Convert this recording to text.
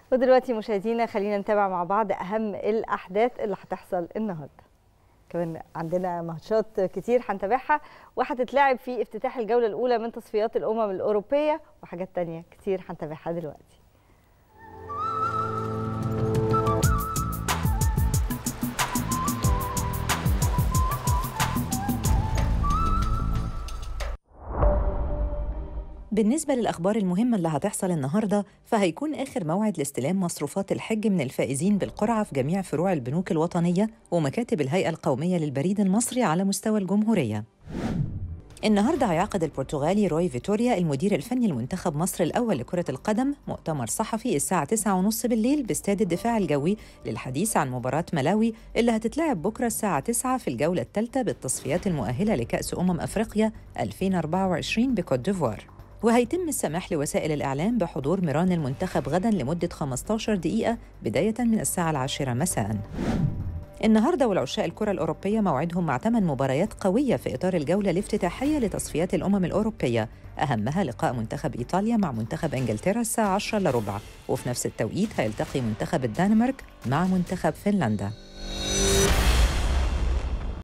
ودلوقتي مشاهدينا خلينا نتابع مع بعض اهم الاحداث اللي هتحصل النهارده كمان عندنا ماتشات كتير هنتابعها وهتتلعب في افتتاح الجوله الاولى من تصفيات الامم الاوروبيه وحاجات تانية كتير هنتابعها دلوقتي بالنسبة للأخبار المهمة اللي هتحصل النهاردة فهيكون آخر موعد لاستلام مصروفات الحج من الفائزين بالقرعة في جميع فروع البنوك الوطنية ومكاتب الهيئة القومية للبريد المصري على مستوى الجمهورية النهارده هيعقد البرتغالي روي فيتوريا المدير الفني لمنتخب مصر الأول لكرة القدم مؤتمر صحفي الساعة 9:30 بالليل باستاد الدفاع الجوي للحديث عن مباراة ملاوي اللي هتتلعب بكرة الساعة 9 في الجولة الثالثة بالتصفيات المؤهلة لكأس أمم أفريقيا 2024 بكوت ديفوار. وهيتم السماح لوسائل الإعلام بحضور ميران المنتخب غدا لمدة 15 دقيقة بداية من الساعة العاشرة مساءً. النهارده والعشاء الكرة الأوروبية موعدهم مع ثمان مباريات قوية في إطار الجولة الافتتاحية لتصفيات الأمم الأوروبية أهمها لقاء منتخب إيطاليا مع منتخب إنجلترا الساعة 10 إلا ربع وفي نفس التوقيت هيلتقي منتخب الدنمارك مع منتخب فنلندا